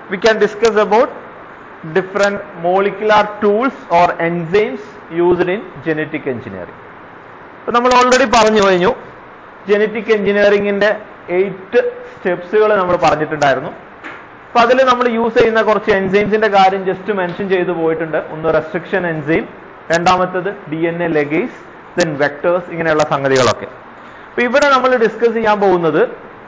we can discuss about different molecular tools or enzymes used in genetic engineering. അപ്പൊ നമ്മൾ already പറഞ്ഞു കഴിഞ്ഞു genetic എഞ്ചിനീയറിംഗിന്റെ എയ്റ്റ് സ്റ്റെപ്സുകൾ നമ്മൾ പറഞ്ഞിട്ടുണ്ടായിരുന്നു അപ്പൊ അതിൽ നമ്മൾ യൂസ് ചെയ്യുന്ന കുറച്ച് എൻസൈംസിന്റെ കാര്യം ജസ്റ്റ് മെൻഷൻ ചെയ്തു പോയിട്ടുണ്ട് ഒന്ന് റെസ്ട്രിക്ഷൻ എൻസൈം രണ്ടാമത്തത് D N A ligase then vectors ഇങ്ങനെയുള്ള സംഗതികളൊക്കെ അപ്പൊ ഇവിടെ നമ്മൾ ഡിസ്കസ് ചെയ്യാൻ പോകുന്നത്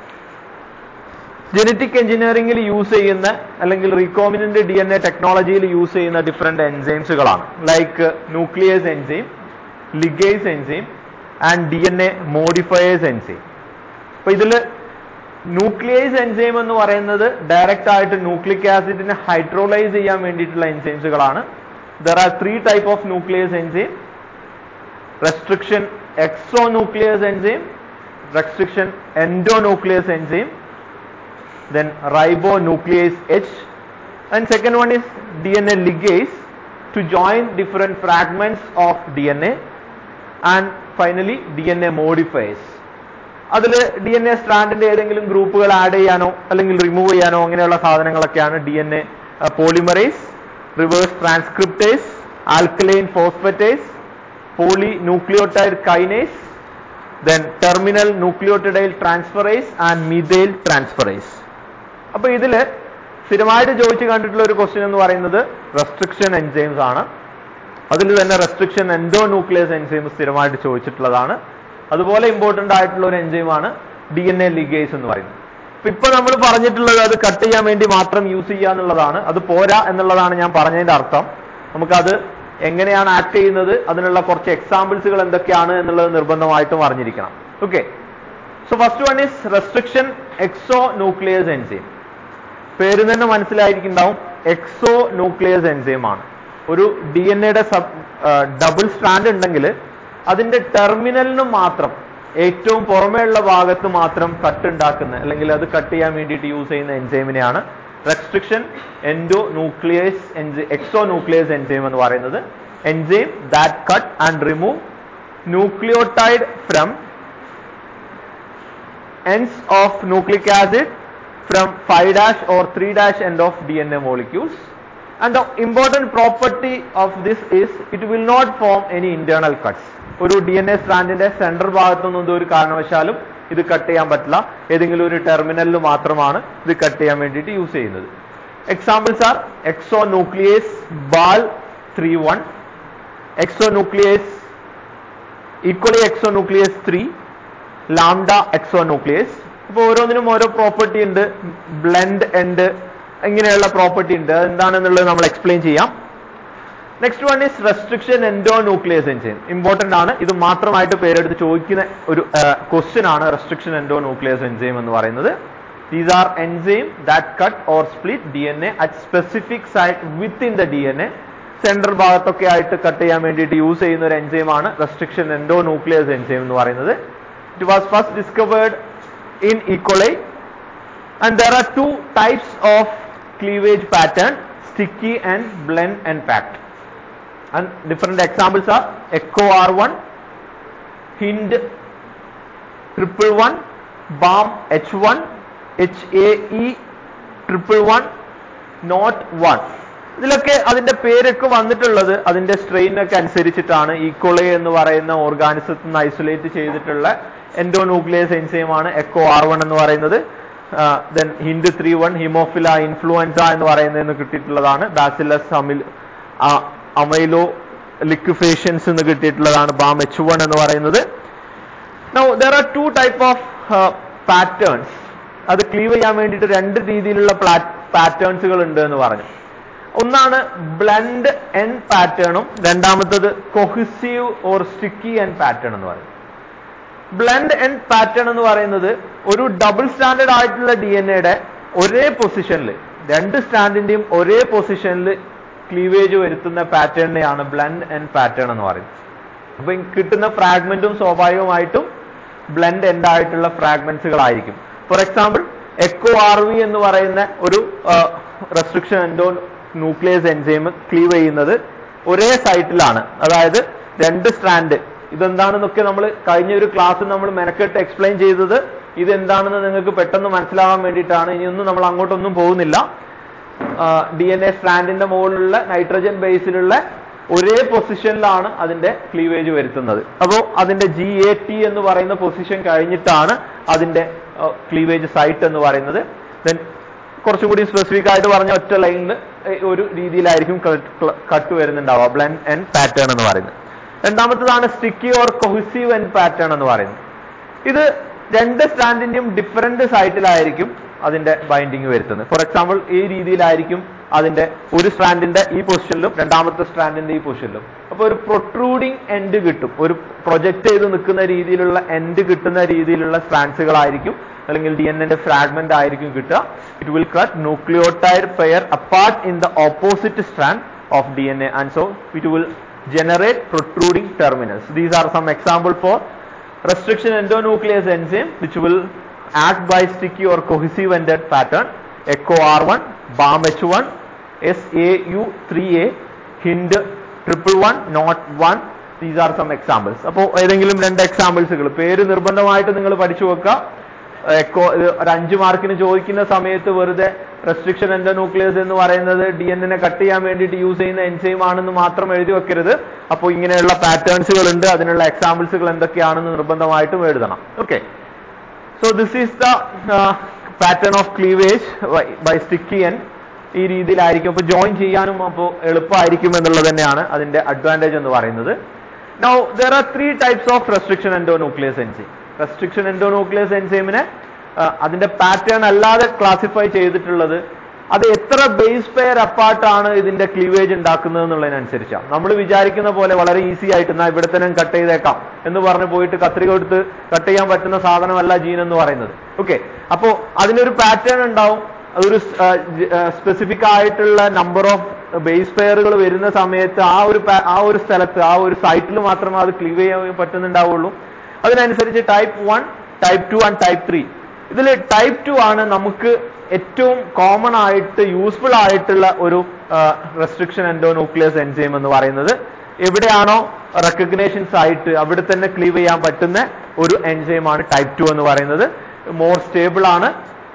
ജനറ്റിക് എഞ്ചിനീയറിംഗിൽ യൂസ് ചെയ്യുന്ന അല്ലെങ്കിൽ റീകോമിനന്റ് ഡി എൻ എ ടെക്നോളജിയിൽ യൂസ് ചെയ്യുന്ന ഡിഫറെന്റ് എൻസൈംസുകളാണ് like nuclease enzyme ligase enzyme and D N A modifiers enzyme അപ്പൊ ഇതിൽ ന്യൂക്ലിയസ് എൻസൈം എന്ന് പറയുന്നത് ഡയറക്റ്റ് ആയിട്ട് ന്യൂക്ലിക് ആസിഡിനെ ഹൈഡ്രോളൈസ് ചെയ്യാൻ വേണ്ടിയിട്ടുള്ള എൻസൈംസുകളാണ് there are three type of nuclease enzyme restriction exonuclease enzyme restriction endonuclease enzyme then ribonuclease H and second one is DNA ligase to join different fragments of DNA and finally DNA modifiers അതിൽ D N A സ്ട്രാൻഡിന്റെ ഏതെങ്കിലും ഗ്രൂപ്പുകൾ add ചെയ്യാനോ അല്ലെങ്കിൽ remove ചെയ്യാനോ അങ്ങനെയുള്ള സാധനങ്ങളൊക്കെയാണ് D N A polymerase reverse transcriptase alkaline phosphatase polynucleotide kinase then terminal nucleotidyl transferase and methyltransferase അപ്പൊ ഇതില് സ്ഥിരമായിട്ട് ചോദിച്ചു കണ്ടിട്ടുള്ള ഒരു ക്വസ്റ്റ്യൻ എന്ന് പറയുന്നത് റെസ്ട്രിക്ഷൻ എൻസൈംസ് ആണ് അതിൽ തന്നെ റെസ്ട്രിക്ഷൻ എൻഡോ ന്യൂക്ലിയസ് എൻസൈം സ്ഥിരമായിട്ട് ചോദിച്ചിട്ടുള്ളതാണ് അതുപോലെ ഇമ്പോർട്ടന്റ് ആയിട്ടുള്ള ഒരു എൻസൈമാണ് ഡി എൻ എ ലിഗേസ് എന്ന് പറയുന്നത് അപ്പൊ ഇപ്പൊ നമ്മൾ പറഞ്ഞിട്ടുള്ളത് അത് കട്ട് ചെയ്യാൻ വേണ്ടി മാത്രം യൂസ് ചെയ്യുക എന്നുള്ളതാണ് അത് പോരാ എന്നുള്ളതാണ് ഞാൻ പറഞ്ഞതിന്റെ അർത്ഥം നമുക്കത് എങ്ങനെയാണ് ആക്ട് ചെയ്യുന്നത് അതിനുള്ള കുറച്ച് എക്സാമ്പിൾസുകൾ എന്തൊക്കെയാണ് എന്നുള്ളത് നിർബന്ധമായിട്ടും അറിഞ്ഞിരിക്കണം okay so first one is restriction exonuclease enzyme പേര് തന്നെ മനസ്സിലായിരിക്കുന്നുണ്ടാവും എക്സോ ന്യൂക്ലിയസ് എൻസൈം ആണ് ഒരു ഡി എൻ എയുടെ സബ് ഡബിൾ സ്ട്രാൻഡ് ഉണ്ടെങ്കിൽ അതിന്റെ ടെർമിനലിന് മാത്രം ഏറ്റവും പുറമേയുള്ള ഭാഗത്ത് മാത്രം കട്ട് ഉണ്ടാക്കുന്ന അല്ലെങ്കിൽ അത് കട്ട് ചെയ്യാൻ വേണ്ടിയിട്ട് യൂസ് ചെയ്യുന്ന എൻസൈമിനെയാണ് restriction endonuclease exonuclease enzyme എന്ന് പറയുന്നത് enzyme that cut and remove nucleotide from ends of nucleic acid from 5 dash or 3 dash end of DNA molecules and the important property of this is it will not form any internal cuts ഒരു D N A സ്ട്രാൻഡിന്റെ central ഭാഗത്തൊന്നും ഒരു കാരണവശാലും ഇത് cut ചെയ്യാൻ പറ്റില്ല ഏതെങ്കിലും ഒരു ടെർമിനലിൽ മാത്രമാണ് ഇത് കട്ട് ചെയ്യാൻ വേണ്ടിയിട്ട് യൂസ് ചെയ്യുന്നത് examples are exonuclease Bal three one exonuclease E coli exonuclease three lambda exonuclease അപ്പോൾ ഓരോന്നിനും ഓരോ പ്രോപ്പർട്ടി ഉണ്ട് ബ്ലെൻഡ് എൻഡ് ഇങ്ങനെയുള്ള പ്രോപ്പർട്ടി ഉണ്ട് എന്താണെന്നുള്ളത് നമ്മൾ എക്സ്പ്ലെയിൻ ചെയ്യാം next one is restriction endonuclease enzyme important ആണ് ഇത് മാത്രമായിട്ട് പേരെടുത്ത് ചോദിക്കുന്ന ഒരു ക്വസ്റ്റ്യൻ ആണ് റെസ്ട്രിക്ഷൻ എൻഡോ ന്യൂക്ലിയസ് എൻസൈം എന്ന് പറയുന്നത് these are enzyme that cut or split D N A at specific site within the D N A central ഭാഗത്തൊക്കെ ആയിട്ട് കട്ട് ചെയ്യാൻ വേണ്ടിയിട്ട് യൂസ് ചെയ്യുന്ന ഒരു എൻസൈം ആണ് റെസ്ട്രിക്ഷൻ എൻഡോ ന്യൂക്ലിയസ് എൻസൈം എന്ന് പറയുന്നത് it was first discovered in E. coli and there are two types of cleavage pattern sticky and blend and packed and different examples are echo r1 hind triple one bomb h1 hae triple one not one ഇതിലൊക്കെ അതിന്റെ പേരൊക്കെ വന്നിട്ടുള്ളത് അതിന്റെ സ്ട്രെയിനൊക്കെ അനുസരിച്ചിട്ടാണ് ഈക്കോളെ എന്ന് പറയുന്ന ഓർഗാനിസത്തിൽ നിന്ന് isolate ചെയ്തിട്ടുള്ള എൻഡോന്യൂക്ലിയസ് എൻസൈമാണ് എക്കോ ആർ വൺ എന്ന് പറയുന്നത് then Hind three one Haemophilus influenzae എന്ന് പറയുന്നതെന്ന് കിട്ടിയിട്ടുള്ളതാണ് ബാസിലസ് അമിൽ അമൈലോ ലിക്വിഫേഷൻസ് എന്ന് കിട്ടിയിട്ടുള്ളതാണ് ബാം എച്ച് വൺ എന്ന് പറയുന്നത് now there are two type of patterns അത് ക്ലീവ് ചെയ്യാൻ വേണ്ടിയിട്ട് രണ്ട് രീതിയിലുള്ള പാറ്റേൺസുകൾ ഉണ്ട് എന്ന് പറഞ്ഞു ഒന്നാണ് ബ്ലൻഡ് എൻ പാറ്റേണും രണ്ടാമത്തത് cohesive or sticky end pattern എന്ന് പറയും ബ്ലൻഡ് എൻ പാറ്റേൺ എന്ന് പറയുന്നത് ഒരു ഡബിൾ സ്റ്റാൻഡേർഡ് ആയിട്ടുള്ള ഡി എൻ എയുടെ ഒരേ പൊസിഷനിൽ രണ്ട് സ്റ്റാൻഡിന്റെയും ഒരേ പൊസിഷനിൽ ക്ലീവേജ് വരുത്തുന്ന പാറ്റേണിനെയാണ് ബ്ലൻഡ് എൻ പാറ്റേൺ എന്ന് പറയുന്നത് അപ്പൊ കിട്ടുന്ന ഫ്രാഗ്മെന്റും സ്വാഭാവികമായിട്ടും ബ്ലെൻഡ് എൻഡ് ആയിട്ടുള്ള ഫ്രാഗ്മെന്റ്സുകളായിരിക്കും for example Eco R V എന്ന് പറയുന്ന ഒരു restriction endonuclease enzyme cleave ചെയ്യുന്നത് ഒരേ സൈറ്റിലാണ് അതായത് രണ്ട് സ്ട്രാൻഡ് ഇതെന്താണെന്നൊക്കെ നമ്മൾ കഴിഞ്ഞ ഒരു ക്ലാസ്സിൽ നമ്മൾ മെനക്കെട്ട് എക്സ്പ്ലെയിൻ ചെയ്തത് ഇതെന്താണെന്ന് നിങ്ങൾക്ക് പെട്ടെന്ന് മനസ്സിലാവാൻ വേണ്ടിയിട്ടാണ് ഇനിയൊന്നും നമ്മൾ അങ്ങോട്ടൊന്നും പോകുന്നില്ല ഡി എൻ എ സ്ട്രാൻഡിന്റെ മുകളിലുള്ള നൈട്രജൻ ബേസിലുള്ള ഒരേ പൊസിഷനിലാണ് അതിന്റെ ക്ലീവേജ് വരുത്തുന്നത് അപ്പോൾ അതിന്റെ ജി എ ടി എന്ന് പറയുന്ന പൊസിഷൻ കഴിഞ്ഞിട്ടാണ് അതിന്റെ ക്ലീവേജ് സൈറ്റ് എന്ന് പറയുന്നത് ദെൻ കുറച്ചുകൂടി സ്പെസിഫിക് ആയിട്ട് പറഞ്ഞ ഒറ്റ ലൈനിൽ ഒരു രീതിയിലായിരിക്കും കട്ട് വരുന്നുണ്ടാവുക ബ്ലെൻഡ് ആൻഡ് പാറ്റേൺ എന്ന് പറയുന്നത് രണ്ടാമത്തതാണ് sticky or cohesive end pattern എന്ന് പറയുന്നത് ഇത് രണ്ട് സ്റ്റാൻഡിന്റെയും ഡിഫറെന്റ് സൈറ്റിലായിരിക്കും അതിന്റെ ബൈൻഡിങ് വരുത്തുന്നത് ഫോർ എക്സാമ്പിൾ ഈ രീതിയിലായിരിക്കും അതിന്റെ ഒരു സ്ട്രാൻഡിന്റെ ഈ പൊസിഷനിലും രണ്ടാമത്തെ സ്ട്രാൻഡിന്റെ ഈ പൊസിഷനിലും അപ്പൊ ഒരു പ്രൊട്രൂഡിങ് എൻഡ് കിട്ടും ഒരു പ്രൊജക്ട് ചെയ്ത് നിൽക്കുന്ന രീതിയിലുള്ള എൻഡ് കിട്ടുന്ന രീതിയിലുള്ള സ്ട്രാൻഡ്സുകളായിരിക്കും അല്ലെങ്കിൽ ഡി എൻ എന്റെ ഫ്രാഗ്മെന്റ് ആയിരിക്കും കിട്ടുക it will cut nucleotide pair apart in the opposite strand of D N A and so it will generate protruding terminals. These are some example for restriction endonuclease enzyme which will act by sticky or cohesive ended pattern. ECHO R1, BAM H1, SAU3A, HIND triple one, not one. These are some examples. അപ്പോൾ ഏതെങ്കിലും രണ്ട് എക്സാമ്പിൾസുകൾ പേര് നിർബന്ധമായിട്ട് നിങ്ങൾ പഠിച്ചു വെക്കുക echo ഒരു അഞ്ച് മാർക്കിന് ചോദിക്കുന്ന സമയത്ത് വെറുതെ റെസ്ട്രിക്ഷൻ എൻഡോന്യൂക്ലിയസ് എന്ന് പറയുന്നത് ഡി എൻ എനെ കട്ട് ചെയ്യാൻ വേണ്ടിയിട്ട് യൂസ് ചെയ്യുന്ന എൻസൈം ആണെന്ന് മാത്രം എഴുതി വെക്കരുത് അപ്പോൾ ഇങ്ങനെയുള്ള പാറ്റേൺസുകൾ ഉണ്ട് അതിനുള്ള എക്സാമ്പിൾസുകൾ എന്തൊക്കെയാണെന്ന് നിർബന്ധമായിട്ടും എഴുതണം okay so this is the pattern of cleavage by sticky end ഈ രീതിയിലായിരിക്കും അപ്പോൾ ജോയിൻ ചെയ്യാനും അപ്പോൾ എളുപ്പമായിരിക്കും എന്നുള്ളത് തന്നെയാണ് അതിന്റെ അഡ്വാൻറ്റേജ് എന്ന് പറയുന്നത് now there are three types of restriction endonuclease enzyme restriction endonuclease എൻസൈമിനെ അതിന്റെ പാറ്റേൺ അല്ലാതെ ക്ലാസിഫൈ ചെയ്തിട്ടുള്ളത് അത് എത്ര ബേസ് പെയർ അപ്പാർട്ടാണ് ഇതിന്റെ ക്ലീവേജ് ഉണ്ടാക്കുന്നത് എന്നുള്ളതിനനുസരിച്ചാണ് നമ്മൾ വിചാരിക്കുന്ന പോലെ വളരെ ഈസി ആയിട്ട് എന്നാ ഇവിടെ തന്നെ കട്ട് ചെയ്തേക്കാം എന്ന് പറഞ്ഞ് പോയിട്ട് കത്രിക എടുത്ത് കട്ട് ചെയ്യാൻ പറ്റുന്ന സാധനമല്ല ജീൻ എന്ന് പറയുന്നത് ഓക്കെ അപ്പോ അതിനൊരു പാറ്റേൺ ഉണ്ടാവും അതൊരു സ്പെസിഫിക് ആയിട്ടുള്ള നമ്പർ ഓഫ് ബേസ് പെയറുകൾ വരുന്ന സമയത്ത് ആ ഒരു ആ ഒരു സ്ഥലത്ത് ആ ഒരു സൈറ്റിൽ മാത്രമേ അത് ക്ലീവ് ചെയ്യാൻ പറ്റുന്നുണ്ടാവുള്ളൂ അതിനനുസരിച്ച് type one type two and type three ഇതിൽ ടൈപ്പ് ടു ആണ് നമുക്ക് ഏറ്റവും കോമൺ ആയിട്ട് യൂസ്ഫുൾ ആയിട്ടുള്ള ഒരു റെസ്ട്രിക്ഷൻ എൻഡോന്യൂക്ലിയസ് എൻസൈം എന്ന് പറയുന്നത് എവിടെയാണോ റെക്കഗ്നേഷൻ സൈറ്റ് അവിടെ തന്നെ ക്ലീവ് ചെയ്യാൻ പറ്റുന്ന ഒരു എൻസൈം ആണ് ടൈപ്പ് ടു എന്ന് പറയുന്നത് മോർ സ്റ്റേബിൾ ആണ്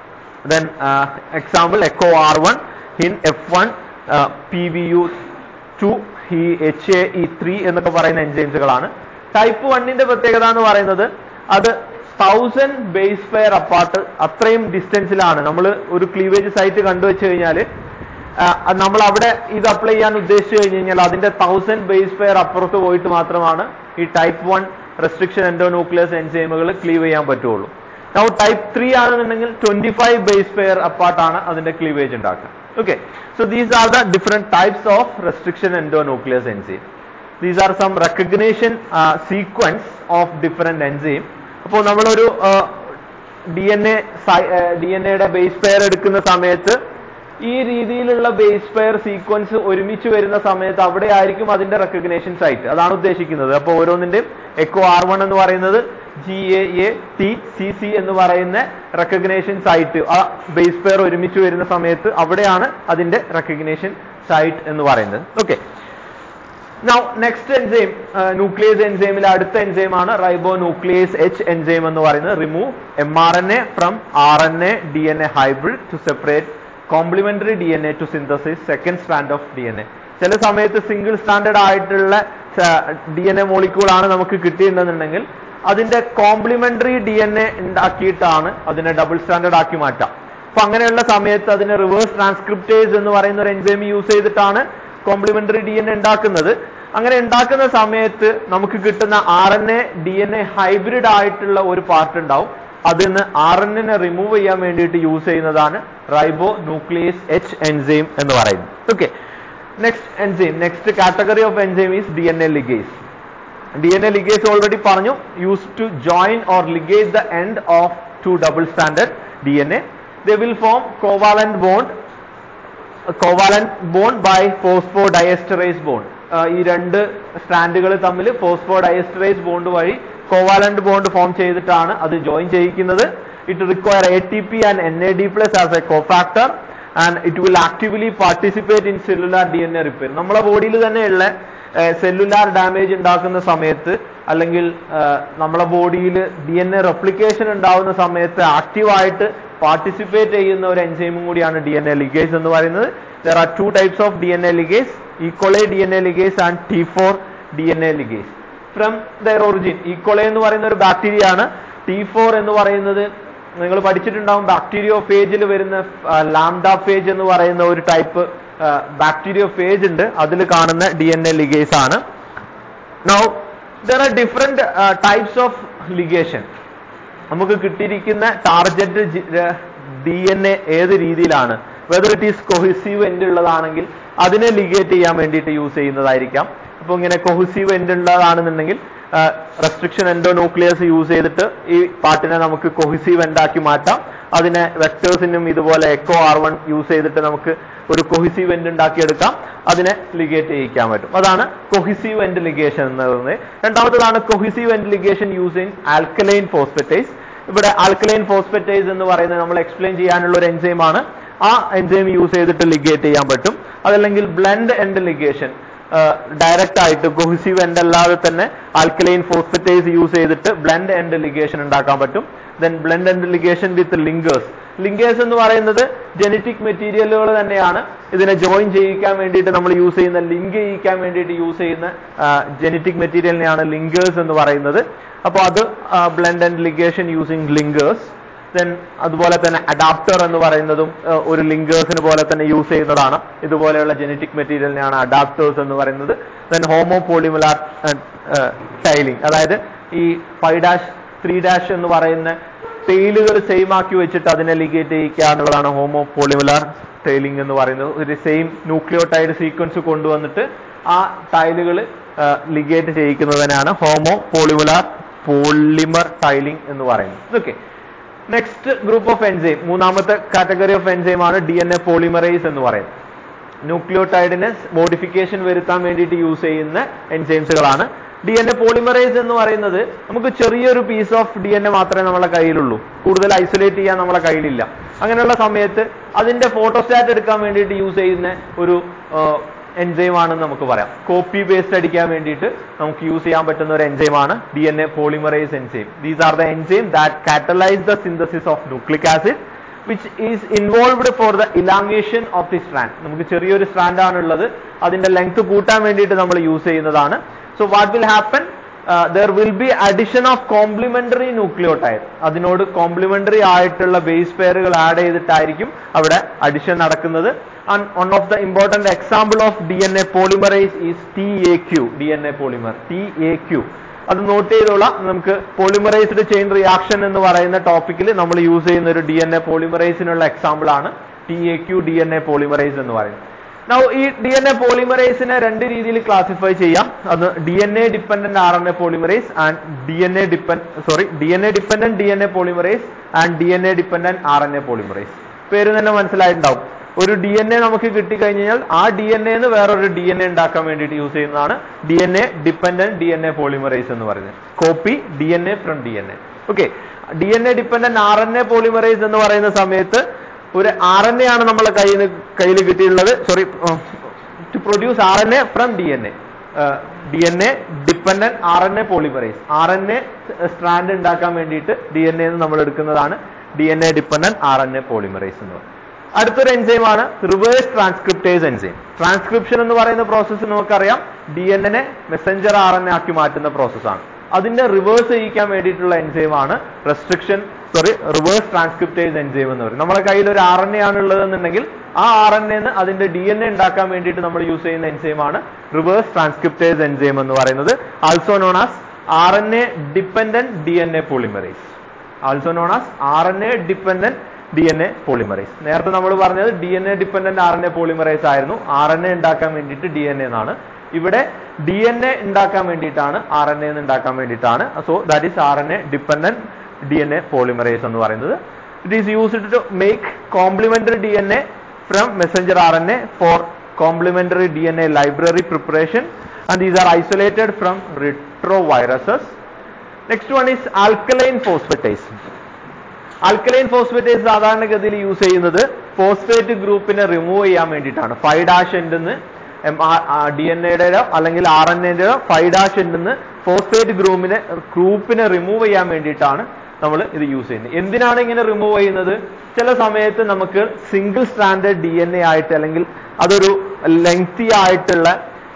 then example Eco R one hin F one P V U two ഹി എച്ച് എ ഇ ത്രീ എന്നൊക്കെ പറയുന്ന എൻസൈംസുകളാണ് ടൈപ്പ് വണ്ണിന്റെ പ്രത്യേകത എന്ന് പറയുന്നത് അത് തൗസൻഡ് ബേസ് പെയർ അപ്പാർട്ട് അത്രയും ഡിസ്റ്റൻസിലാണ് നമ്മൾ ഒരു ക്ലീവേജ് സൈറ്റ് കണ്ടുവച്ചു കഴിഞ്ഞാൽ നമ്മൾ അവിടെ ഇത് അപ്ലൈ ചെയ്യാൻ ഉദ്ദേശിച്ചു കഴിഞ്ഞ് കഴിഞ്ഞാൽ അതിന്റെ തൗസൻഡ് ബേസ് പെയർ അപ്പുറത്ത് പോയിട്ട് മാത്രമാണ് ഈ ടൈപ്പ് വൺ റെസ്ട്രിക്ഷൻ എൻഡോന്യൂക്ലിയസ് എൻസൈമുകൾ ക്ലീവ് ചെയ്യാൻ പറ്റുള്ളൂ നൗ ടൈപ്പ് ത്രീ ആണെന്നുണ്ടെങ്കിൽ ട്വന്റി ഫൈവ് ബേസ് പെയർ അപ്പാർട്ടാണ് അതിന്റെ ക്ലീവേജ് ഉണ്ടാക്കുക okay so these are the different types of restriction endonuclease enzyme these are some recognition sequence of different enzyme അപ്പോൾ നമ്മളൊരു D N A D N എയുടെ base pair എടുക്കുന്ന സമയത്ത് ഈ രീതിയിലുള്ള ബേസ് പെയർ സീക്വൻസ് ഒരുമിച്ച് വരുന്ന സമയത്ത് അവിടെ ആയിരിക്കും അതിന്റെ റെക്കഗ്നേഷൻ സൈറ്റ് അതാണ് ഉദ്ദേശിക്കുന്നത് അപ്പോൾ ഓരോന്നിന്റെയും എക്കോ ആർ വൺ എന്ന് പറയുന്നത് G A A T C C എന്ന് പറയുന്ന റെക്കഗ്നേഷൻ സൈറ്റ് ആ ബേസ് പെയർ ഒരുമിച്ച് വരുന്ന സമയത്ത് അവിടെയാണ് അതിന്റെ റെക്കഗ്നേഷൻ സൈറ്റ് എന്ന് പറയുന്നത് okay now next enzyme nuclease എൻസൈമിൽ അടുത്ത എൻസൈം ആണ് റൈബോ ന്യൂക്ലിയസ് എച്ച് എൻസൈം എന്ന് പറയുന്നത് remove M R N A from R N A D N A hybrid to separate complementary D N A to synthesis second stand of D N A ചില സമയത്ത് single standard ആയിട്ടുള്ള D N A molecule ആണ് നമുക്ക് കിട്ടിയിട്ടുണ്ടെന്നുണ്ടെങ്കിൽ അതിന്റെ complementary D N A ഉണ്ടാക്കിയിട്ടാണ് അതിനെ double standard ആക്കി മാറ്റാം അപ്പൊ അങ്ങനെയുള്ള സമയത്ത് അതിനെ റിവേഴ്സ് ട്രാൻസ്ക്രിപ്റ്റേസ് എന്ന് പറയുന്ന ഒരു എൻസൈം യൂസ് ചെയ്തിട്ടാണ് കോംപ്ലിമെന്ററി ഡി എൻ എ ഉണ്ടാക്കുന്നത് അങ്ങനെ ഉണ്ടാക്കുന്ന സമയത്ത് നമുക്ക് കിട്ടുന്ന R N A D N A hybrid ആയിട്ടുള്ള ഒരു പാർട്ട് ഉണ്ടാവും അതിന് ആർ എൻ എനെ റിമൂവ് ചെയ്യാൻ വേണ്ടിയിട്ട് യൂസ് ചെയ്യുന്നതാണ് റൈബോ ന്യൂക്ലിയസ് എച്ച് എൻസൈം എന്ന് പറയുന്നത് okay next enzyme next category of enzyme is D N A ligase D N A ligase already പറഞ്ഞു use to join or ligase the end of two double standard D N A they will form covalent bond covalent bond by phosphodiester bond ഈ രണ്ട് സ്റ്റാൻഡുകൾ തമ്മിൽ phosphodiester bond വഴി covalent bond form ചെയ്തിട്ടാണ് അത് join ചെയ്യിക്കുന്നത് it require A T P and N A D plus as a cofactor and it will actively participate in cellular D N A repair നമ്മളെ ബോഡിയിൽ തന്നെയുള്ള cellular damage ഉണ്ടാക്കുന്ന സമയത്ത് അല്ലെങ്കിൽ നമ്മളെ ബോഡിയിൽ ഡി എൻ എ റെപ്ലിക്കേഷൻ ഉണ്ടാവുന്ന സമയത്ത് ആക്റ്റീവായിട്ട് പാർട്ടിസിപ്പേറ്റ് ചെയ്യുന്ന ഒരു എൻസൈമും കൂടിയാണ് ഡി എൻ എ ലിഗേസ് എന്ന് പറയുന്നത് there are two types of D N A ligase E coli D N A ligase and T four D N A ligase from their origin E coli എന്ന് പറയുന്ന ഒരു ബാക്ടീരിയ ആണ് T four എന്ന് പറയുന്നത് നിങ്ങൾ പഠിച്ചിട്ടുണ്ടാവും bacterio ഫേജിൽ വരുന്ന ലാംഡ ഫേജ് എന്ന് പറയുന്ന ഒരു ടൈപ്പ് ബാക്ടീരിയോ ഫേജ് ഉണ്ട് അതിൽ കാണുന്ന ഡി എൻ എ ലിഗേസ് ആണ് now there are different types of ligation നമുക്ക് കിട്ടിയിരിക്കുന്ന ടാർജറ്റ് ഡി എൻ എ ഏത് രീതിയിലാണ് whether it is cohesive end ഉള്ളതാണെങ്കിൽ അതിനെ ലിഗേറ്റ് ചെയ്യാൻ വേണ്ടിയിട്ട് യൂസ് ചെയ്യുന്നതായിരിക്കാം അപ്പൊ ഇങ്ങനെ കൊഹിസീവ് എൻഡ് ഉള്ളതാണെന്നുണ്ടെങ്കിൽ റെസ്ട്രിക്ഷൻ എൻഡോ ന്യൂക്ലിയസ് യൂസ് ചെയ്തിട്ട് ഈ പാർട്ടിനെ നമുക്ക് കൊഹിസീവ് എൻഡാക്കി മാറ്റാം അതിനെ വെക്ടേഴ്സിനും ഇതുപോലെ എക്കോ ആർ വൺ യൂസ് ചെയ്തിട്ട് നമുക്ക് ഒരു കൊഹിസീവ് എൻഡ് ഉണ്ടാക്കിയെടുക്കാം അതിനെ ലിഗേറ്റ് ചെയ്യിക്കാൻ പറ്റും അതാണ് കൊഹിസീവ് എൻഡ് ലിഗേഷൻ എന്ന് പറയുന്നത് രണ്ടാമത്തതാണ് cohesive end ligation using alkaline phosphatase ഇവിടെ ആൽക്കലൈൻ ഫോസ്ഫറ്റൈസ് എന്ന് പറയുന്നത് നമ്മൾ എക്സ്പ്ലെയിൻ ചെയ്യാനുള്ള ഒരു എൻസൈം ആണ് ആ എൻസൈം യൂസ് ചെയ്തിട്ട് ലിഗേറ്റ് ചെയ്യാൻ പറ്റും അതല്ലെങ്കിൽ ബ്ലെൻഡ് എൻഡ് ലിഗേഷൻ ഡയറക്റ്റ് ആയിട്ട് കൊഹിസീവ് എൻഡ് അല്ലാതെ തന്നെ ആൽക്കലൈൻ ഫോസ്ഫറ്റൈസ് യൂസ് ചെയ്തിട്ട് ബ്ലെൻഡ് എൻഡ് ലിഗേഷൻ ഉണ്ടാക്കാൻ പറ്റും then blunt end ligation with linkers linkers എന്ന് പറയുന്നത് ജനറ്റിക് മെറ്റീരിയലുകൾ തന്നെയാണ് ഇതിനെ ജോയിൻ ചെയ്യിക്കാൻ വേണ്ടിയിട്ട് നമ്മൾ യൂസ് ചെയ്യുന്ന ലിങ്ക് ചെയ്യിക്കാൻ വേണ്ടിയിട്ട് യൂസ് ചെയ്യുന്ന ജനറ്റിക് മെറ്റീരിയലിനെയാണ് ലിങ്കേഴ്സ് എന്ന് പറയുന്നത് അപ്പോൾ അത് blunt end ligation using linkers then അതുപോലെ തന്നെ അഡാപ്റ്റർ എന്ന് പറയുന്നതും uh, ഒരു ലിങ്കേഴ്സിന് പോലെ തന്നെ യൂസ് ചെയ്യുന്നതാണ് ഇതുപോലെയുള്ള ജനറ്റിക് മെറ്റീരിയലിനെയാണ് അഡാപ്റ്റേഴ്സ് എന്ന് പറയുന്നത് ദെൻ ഹോമോ പോളിമുലാർ ടൈലിംഗ് അതായത് ഈ ഫൈവ് ഡാഷ് ത്രീ ഡാഷ് എന്ന് പറയുന്ന ടെയിലുകൾ സെയിം ആക്കി വെച്ചിട്ട് അതിനെ ലിഗേറ്റ് ചെയ്യിക്കുക എന്നുള്ളതാണ് ഹോമോ പോളിമുലാർ ടൈലിംഗ് എന്ന് പറയുന്നത് ഒരു സെയിം ന്യൂക്ലിയോടൈഡ് സീക്വൻസ് കൊണ്ടുവന്നിട്ട് ആ ടൈലുകൾ ലിഗേറ്റ് ചെയ്യിക്കുന്നതിനാണ് ഹോമോ പോളിമുലാർ പോളിമർ ടൈലിംഗ് എന്ന് പറയുന്നത് okay next group of enzyme മൂന്നാമത്തെ കാറ്റഗറി ഓഫ് എൻസൈം ആണ് ഡി എൻ എ പോളിമറൈസ് എന്ന് പറയുന്നത് ന്യൂക്ലിയോടൈഡിന് മോഡിഫിക്കേഷൻ വരുത്താൻ വേണ്ടിയിട്ട് യൂസ് ചെയ്യുന്ന എൻസൈംസുകളാണ് ഡി എൻ എ പോളിമറൈസ് എന്ന് പറയുന്നത് നമുക്ക് ചെറിയൊരു piece of D N A മാത്രമേ നമ്മളെ കയ്യിലുള്ളൂ കൂടുതൽ ഐസൊലേറ്റ് ചെയ്യാൻ നമ്മളെ കയ്യിലില്ല അങ്ങനെയുള്ള സമയത്ത് അതിന്റെ ഫോട്ടോസ്റ്റാറ്റ് എടുക്കാൻ വേണ്ടിയിട്ട് യൂസ് ചെയ്യുന്ന ഒരു എൻസൈം ആണെന്ന് നമുക്ക് പറയാം കോപ്പി പേസ്റ്റ് അടിക്കാൻ വേണ്ടിയിട്ട് നമുക്ക് യൂസ് ചെയ്യാൻ പറ്റുന്ന ഒരു എൻസൈം ആണ് D N A polymerase enzyme these are the enzyme that catalyse the synthesis of nucleic acid which is involved for the elongation of the strand നമുക്ക് ചെറിയൊരു സ്ട്രാൻഡ് ആണുള്ളത് അതിന്റെ ലെങ്ത് കൂട്ടാൻ വേണ്ടിയിട്ട് നമ്മൾ യൂസ് ചെയ്യുന്നതാണ് so what will happen there will be addition of complementary nucleotide അതിനോട് complementary ആയിട്ടുള്ള ബേസ് പെയറുകൾ ആഡ് ചെയ്തിട്ടായിരിക്കും അവിടെ അഡിഷൻ നടക്കുന്നത് and one of the important example of D N A polymerase is T A Q D N A polymer T A Q അത് note ചെയ്തോളാം നമുക്ക് polymerised chain reaction എന്ന് പറയുന്ന ടോപ്പിക്കിൽ നമ്മൾ യൂസ് ചെയ്യുന്ന ഒരു ഡി എൻ എ പോളിമറൈസിനുള്ള എക്സാമ്പിൾ ആണ് T A Q D N A polymerase എന്ന് പറയുന്നത് Now, ഈ ഡി എൻ എ പോളിമറൈസിനെ രണ്ട് രീതിയിൽ ക്ലാസിഫൈ ചെയ്യാം അത് D N A dependent R N A polymerase and D N A depend sorry D N A dependent D N A polymerase and D N A dependent R N A polymerase പേര് തന്നെ മനസ്സിലായിട്ടുണ്ടാവും ഒരു D N A നമുക്ക് കിട്ടിക്കഴിഞ്ഞാൽ ആ D N എന്ന് വേറൊരു D N A ഉണ്ടാക്കാൻ വേണ്ടിയിട്ട് യൂസ് ചെയ്യുന്നതാണ് D N A dependent D N A polymerase എന്ന് പറയുന്നത് copy D N A from D N A okay D N A dependent R N A polymerase എന്ന് പറയുന്ന സമയത്ത് ഒരു ആർ എൻ എ ആണ് നമ്മളെ കയ്യിൽ കയ്യിൽ കിട്ടിയിട്ടുള്ളത് sorry to produce R N A from D N A D N A dependent R N A polymerase R N A strand ഉണ്ടാക്കാൻ വേണ്ടിയിട്ട് ഡി എൻ എ നമ്മൾ എടുക്കുന്നതാണ് D N A dependent R N A polymerase എന്ന് പറയുന്നത് അടുത്തൊരു enzyme ആണ് reverse transcriptase enzyme transcription എന്ന് പറയുന്ന പ്രോസസ്സ് നമുക്കറിയാം ഡി എൻ എനെ മെസ്സഞ്ചർ ആർ എൻ എ ആക്കി മാറ്റുന്ന പ്രോസസ്സാണ് അതിന്റെ റിവേഴ്സ് ചെയ്യിക്കാൻ വേണ്ടിയിട്ടുള്ള എൻസൈം ആണ് restriction sorry reverse transcriptase enzyme എന്ന് പറയും നമ്മുടെ കയ്യിൽ ഒരു ആർ എൻ എ ആണ് ഉള്ളതെന്നുണ്ടെങ്കിൽ ആ ആർ എൻ എന്ന് അതിന്റെ ഡി എൻ എ ഉണ്ടാക്കാൻ വേണ്ടിയിട്ട് നമ്മൾ യൂസ് ചെയ്യുന്ന എൻസൈം ആണ് റിവേഴ്സ് ട്രാൻസ്ക്രിപ്റ്റേസ് എൻസൈം എന്ന് പറയുന്നത് also known as R N A dependent D N A polymerase also known as R N A dependent D N A polymerase നേരത്തെ നമ്മൾ പറഞ്ഞത് D N A dependent R N A polymerase ആയിരുന്നു R N A ഉണ്ടാക്കാൻ വേണ്ടിയിട്ട് D N A എന്നാണ് ഇവിടെ D N A ഉണ്ടാക്കാൻ വേണ്ടിയിട്ടാണ് ആർ എൻ എ ഉണ്ടാക്കാൻ വേണ്ടിയിട്ടാണ് so that is R N A dependent D N A polymerase എന്ന് പറയുന്നത് it is used to make complementary D N A from messenger R N A for complementary D N A library preparation and these are isolated from retroviruses next one is alkaline phosphatase alkaline phosphatase സാധാരണഗതിയിൽ use ചെയ്യുന്നത് phosphate ഗ്രൂപ്പിനെ remove ചെയ്യാൻ വേണ്ടിയിട്ടാണ് five dash എൻഡിന്ന് D N എയുടെയോ അല്ലെങ്കിൽ R N എയുടെയോ five dash എൻഡിന്ന് phosphate ഗ്രൂപ്പിനെ ഗ്രൂപ്പിനെ റിമൂവ് ചെയ്യാൻ വേണ്ടിയിട്ടാണ് നമ്മൾ ഇത് യൂസ് ചെയ്യുന്നത് എന്തിനാണ് ഇങ്ങനെ റിമൂവ് ചെയ്യുന്നത് ചില സമയത്ത് നമുക്ക് single stranded D N A ആയിട്ട് അല്ലെങ്കിൽ അതൊരു ലെങ്തി ആയിട്ടുള്ള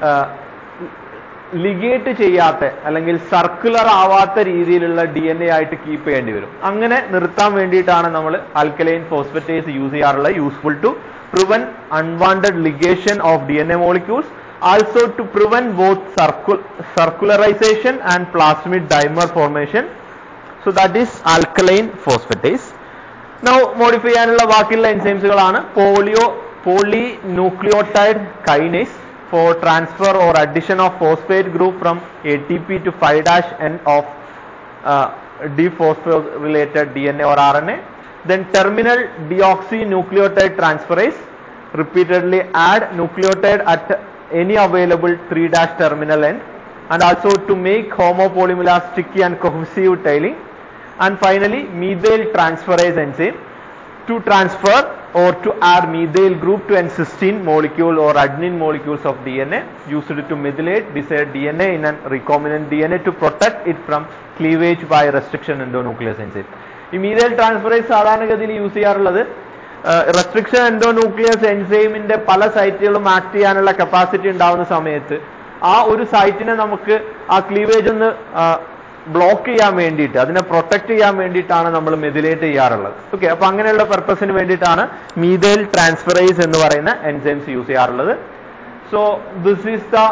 ലിഗേറ്റ് ചെയ്യാത്ത അല്ലെങ്കിൽ സർക്കുലർ ആവാത്ത രീതിയിലുള്ള ഡി എൻ എ ആയിട്ട് കീപ്പ് ചെയ്യേണ്ടി വരും അങ്ങനെ നിർത്താൻ വേണ്ടിയിട്ടാണ് നമ്മൾ ആൽക്കലൈൻ ഫോസ്ഫറ്റേസ് യൂസ് ചെയ്യാറുള്ളത് useful to prevent unwanted ligation of D N A molecules also to prevent both circularisation and plasmid dimer formation so that is alkaline phosphatase now modify ചെയ്യാനുള്ള ബാക്കിയുള്ള എൻസൈംസുകളാണ് polio polynucleotide kinase for transfer or addition of phosphate group from ATP to 5' end of uh, dephosphorylated DNA or RNA. Then terminal deoxynucleotide transferase repeatedly add nucleotide at any available 3' terminal end and also to make homopolymer sticky and cohesive tailing. And finally, methyl transferase enzyme to transfer or to add methyl group to an cysteine molecule or adenine molecules of DNA used to methylate desired DNA in an recombinant DNA to protect it from cleavage by restriction endonuclease enzyme. ഈ methyl transferase സാധാരണഗതിയിൽ use ചെയ്യാറുള്ളത് restriction endonuclease എൻസൈമിന്റെ പല സൈറ്റുകളും act ചെയ്യാനുള്ള capacity ഉണ്ടാവുന്ന സമയത്ത് ആ ഒരു സൈറ്റിനെ നമുക്ക് ആ ക്ലീവേജ് ഒന്ന് ബ്ലോക്ക് ചെയ്യാൻ വേണ്ടിയിട്ട് അതിനെ പ്രൊട്ടക്ട് ചെയ്യാൻ വേണ്ടിയിട്ടാണ് നമ്മൾ മെതിലേറ്റ് ചെയ്യാറുള്ളത് ഓക്കെ അപ്പൊ അങ്ങനെയുള്ള പർപ്പസിന് വേണ്ടിയിട്ടാണ് മീതേൽ ട്രാൻസ്ഫറൈസ് എന്ന് പറയുന്ന എൻസൈംസ് യൂസ് ചെയ്യാറുള്ളത് so this is the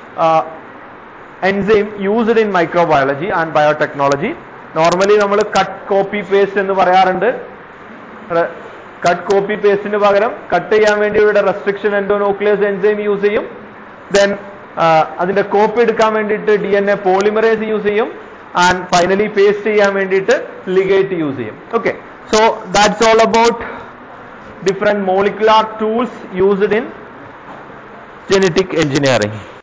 enzyme used in microbiology and biotechnology normally നമ്മൾ കട്ട് കോപ്പി പേസ്റ്റ് എന്ന് പറയാറുണ്ട് കട്ട് കോപ്പി പേസ്റ്റിന് പകരം കട്ട് ചെയ്യാൻ വേണ്ടി ഇവിടെ റെസ്ട്രിക്ഷൻ എൻഡോനോക്ലിയസ് എൻസൈം യൂസ് ചെയ്യും ദെൻ അതിന്റെ കോപ്പി എടുക്കാൻ വേണ്ടിയിട്ട് D N A polymerase use ചെയ്യും ആൻഡ് ഫൈനലി പേസ്റ്റ് ചെയ്യാൻ വേണ്ടിയിട്ട് ലിഗേറ്റ് യൂസ് ചെയ്യും okay so that's all about different molecular tools used in genetic engineering